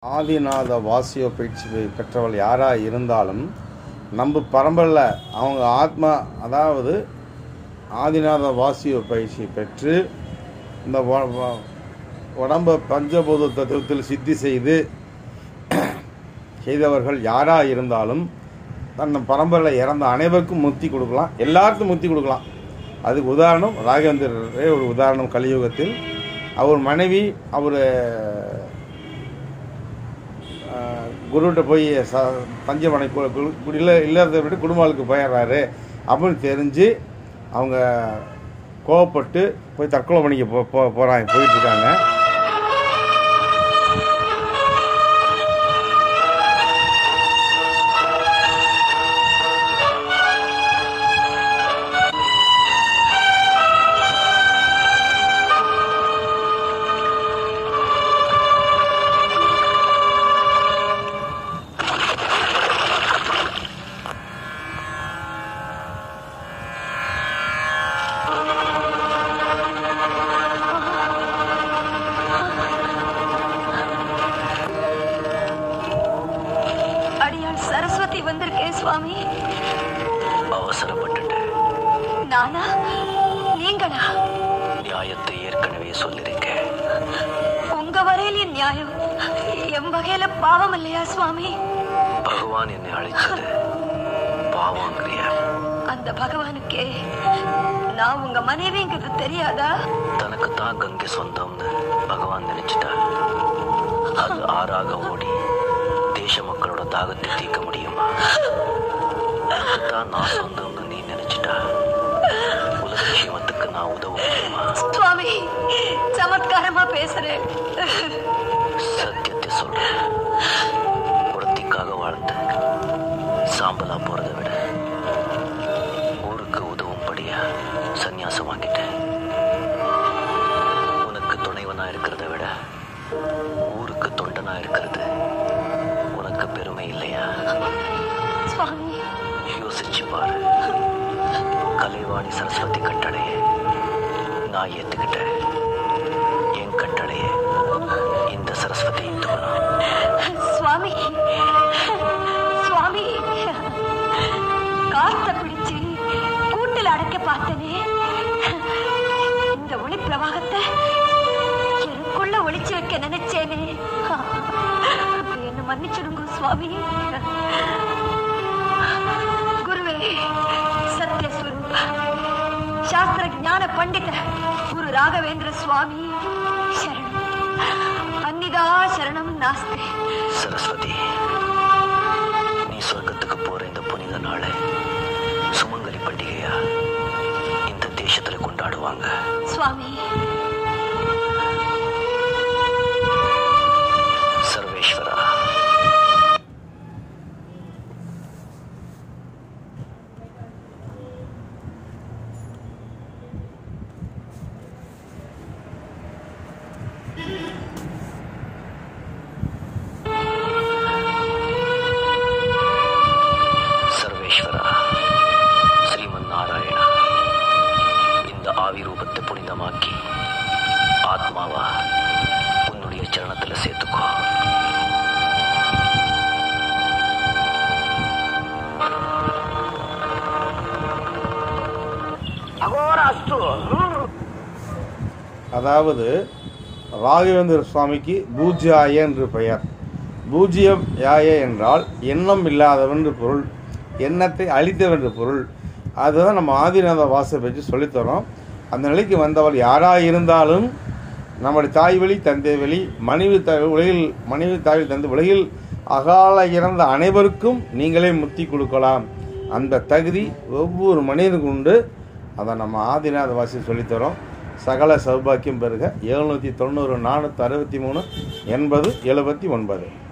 ஆதிநாத வாசியோ பயிற்சி பெ- பெற்றவள் யாராக இருந்தாலும் நம்ம பரம்பரையில் அவங்க ஆத்மா அதாவது ஆதிநாத வாசியோ பயிற்சி பெற்று இந்த வ- வ- உடம்ப பஞ்சபூத தத்துவத்தில் சித்தி செய்து செய்தவர்கள் யாராக இருந்தாலும் தன் பரம்பரையில் இறந்த அனைவருக்கும் முக்தி கொடுக்கலாம் எல்லாருக்கும் முக்தி கொடுக்கலாம் அதுக்கு உதாரணம் ராகவேந்திரரே ஒரு உதாரணம் கலியுகத்தில் அவர் மனைவி அவர் குருகிட்ட போய் ச தஞ்சமனை கு- கு- கு- இல்ல இல்லாத விட்டு குடும்பங்களுக்கு போயிடுறாரு அப்படின்னு தெரிஞ்சு அவங்க கோவப்பட்டு போய் தற்கொலை பண்ணிக்க போ போ போகிறாங்க போயிட்டுருக்காங்க அடியாள் சரஸ்வதி வந்திருக்கேன் சுவாமி அவசரப்பட்டுட்டு நானா நீங்களா நியாயத்தை ஏற்கனவே சொல்லிருக்கேன் உங்க வரையில் என் நியாயம் என் வகையில பாவம் இல்லையா சுவாமி பகவான் என்னை அழைச்சது பாவங்கிறியா அந்த பகவானுக்கே நான் உங்க மனைவிங்கிறது தெரியாதா தனக்கு தான் கங்கை சொந்தம்னு பகவான் நினைச்சிட்டா அது ஆறாக ஓடி தேச மக்களோட தாகத்தை தீர்க்க முடியுமா எனக்கு தான் நான் சொந்தம்னு நீ நினைச்சிட்டா உலக விஷயத்துக்கு நான் உதவ முடியுமா சுவாமி சமத்காரமா பேசுறேன் சத்தியத்தை சொல்றேன் உடத்திக்காக வாழ்ந்து சாம்பலா போறதை விட ஊருக்கு உதவும்படியா சந்நியாசம் வாங்கிட்டேன் உனக்கு துணைவனா இருக்கிறத விட ஊருக்கு தொண்டனா இருக்கிறது உனக்கு பெருமை இல்லையா சுவாமி யோசிச்சு பாரு கலைவாணி சரஸ்வதி கட்டளையை நான் ஏத்துக்கிட்டேன் என் கட்டளையை இந்த சரஸ்வதி ஏத்துக்கணும் சுவாமி சுவாமி காத்த பிடிச்சு கூட்டில் அடைக்க பார்த்தனே இந்த ஒளி பிரவாகத்தை எனக்குள்ள ஒளிச்சு வைக்க நினைச்சேனே என்ன மன்னிச்சிடுங்க சுவாமி குருவே சத்யஸ்வரூப சாஸ்திர ஞான பண்டித குரு ராகவேந்திர சுவாமி சரணம் அந்நிதா சரணம் நாஸ்தே சரஸ்வதி நீ சொர்க்கத்துக்கு போற இந்த புனித நாளை சுமங்கலி பண்டிகையா இந்த தேசத்துல கொண்டாடுவாங்க சுவாமி சர்வேஸ்வரா சர்வேஸ்வரா ஸ்ரீமன் நாராயணா இந்த ஆவி ரூபத்தை புனிதமாக்கி ஆத்மாவா உன்னுடைய சரணத்துல சேர்த்துக்கோ அதாவது ராகவேந்திர சுவாமிக்கு பூஜ்யாய என்று பெயர் பூஜ்யம் யாய என்றால் எண்ணம் இல்லாதவன் என்று பொருள் எண்ணத்தை அழித்தவன் என்று பொருள் அதுதான் நம்ம ஆதிநாத வாசை பற்றி சொல்லித்தரோம் அந்த நிலைக்கு வந்தவள் யாராக இருந்தாலும் நம்முடைய தாய் வழி தந்தை வழி மனைவி தாய் உலகில் மனைவி தாய் தந்தை உலகில் அகால இறந்த அனைவருக்கும் நீங்களே முத்தி கொடுக்கலாம் அந்த தகுதி ஒவ்வொரு மனிதனுக்கு உண்டு அதை நம்ம ஆதிநாத வாசி சொல்லித்தரோம் சகல சௌபாக்கியம் பெறுக எழுநூற்றி தொண்ணூறு நானூற்றி அறுபத்தி மூணு எண்பது எழுபத்தி ஒன்பது